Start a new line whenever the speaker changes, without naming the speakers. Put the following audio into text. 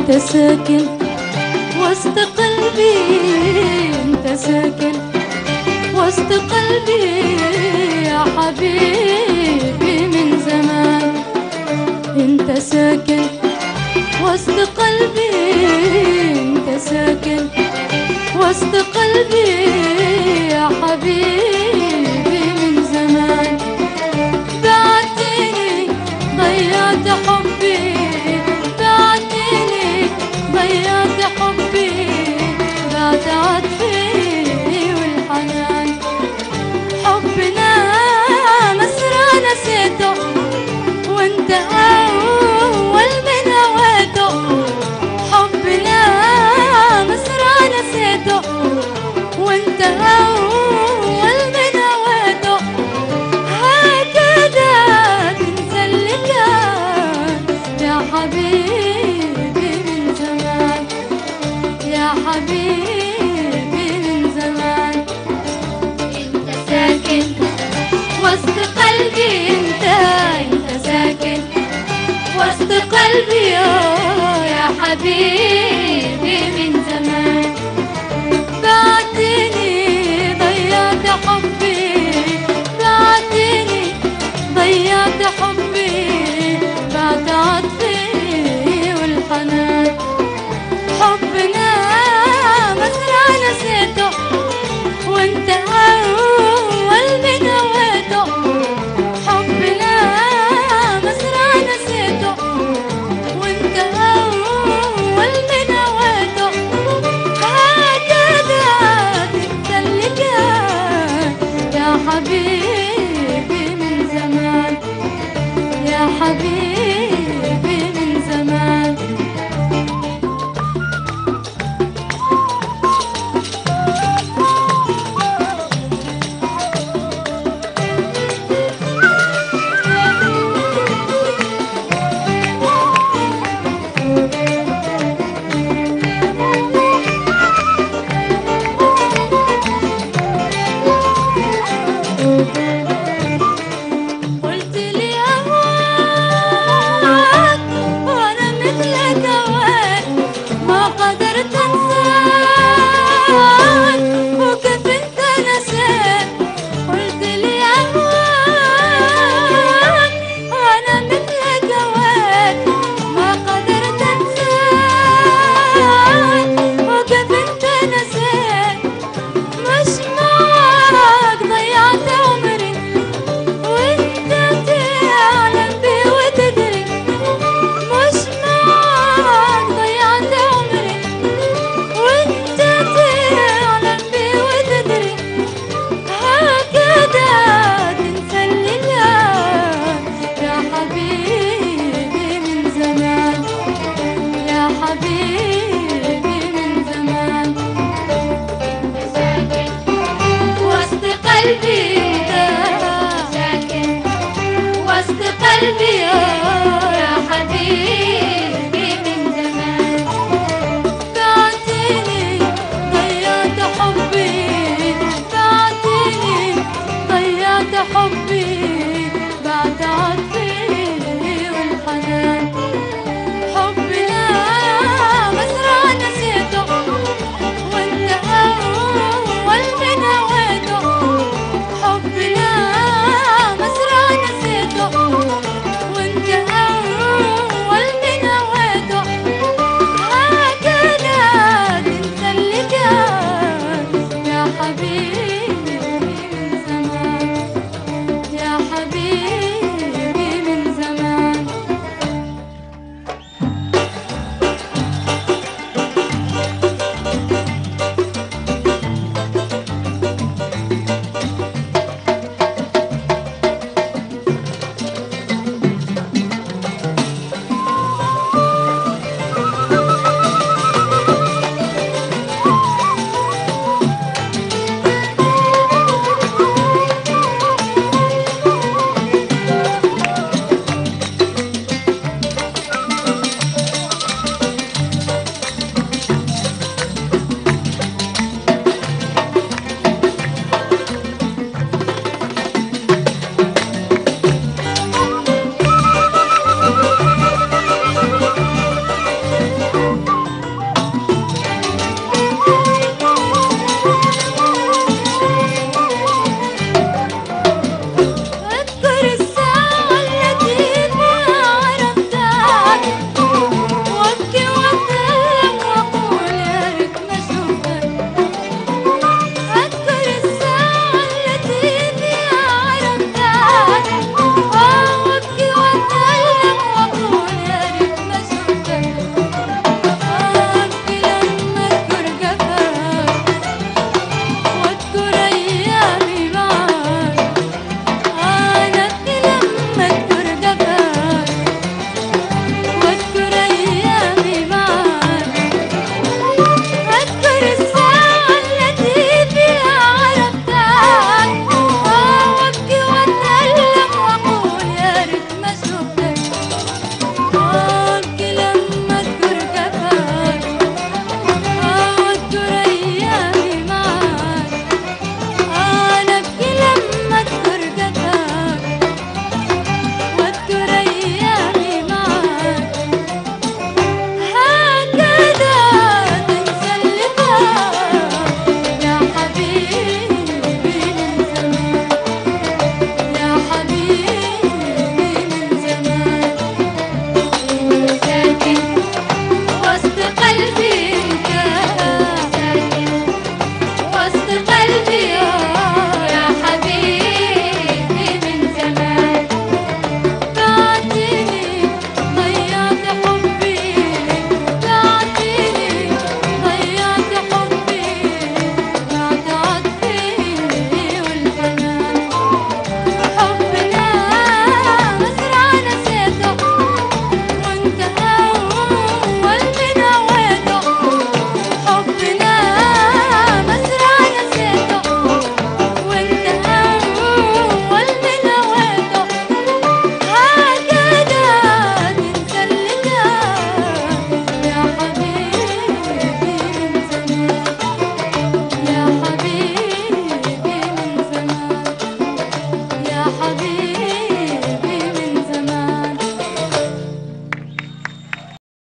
انت ساكن وسط قلبي انت ساكن وسط قلبي يا حبيبي من زمان انت ساكن وسط قلبي انت ساكن وسط قلبي يا حبيبي من زمان بعتني ضيعت حبي بعتني ضيعت حبي بعد عطفي والحنان حبنا مسرى نسيته وانت اول من هواته حبنا مسرى نسيته وانت اول من هواته هكذا تنسى اللي كان يا حبيبي من زمان يا حبيبي من زمان انت ساكن وسط قلبي انت انت ساكن وسط قلبي آه يا حبيبي من زمان بعتني ضيعت حبي بعتني ضيعت حبي بعد عطفي والحنان حبنا مسرى نسيته وانت اول من هواته حبنا مسرى نسيته وانت اول من هواته هكذا تنسى اللي كان يا حبيبي من زمان يا حبيبي من زمان قلت لي أهواك وأنا مثلك أهواك ما قدرت أنساك وكيف أنت نسيت قلت لي أهواك وأنا مثلك أهواك ما قدرت أنساك وكيف أنت نسيت مش معاك ضيعت عمري وانت تعلم بي وتدري مش معاك ضيعت عمري وانت تعلم بي وتدري هكذا تنسى اللي كان يا حبيبي من زمان يا حبيبي من زمان وسط قلبي انت ساكن وسط قلبي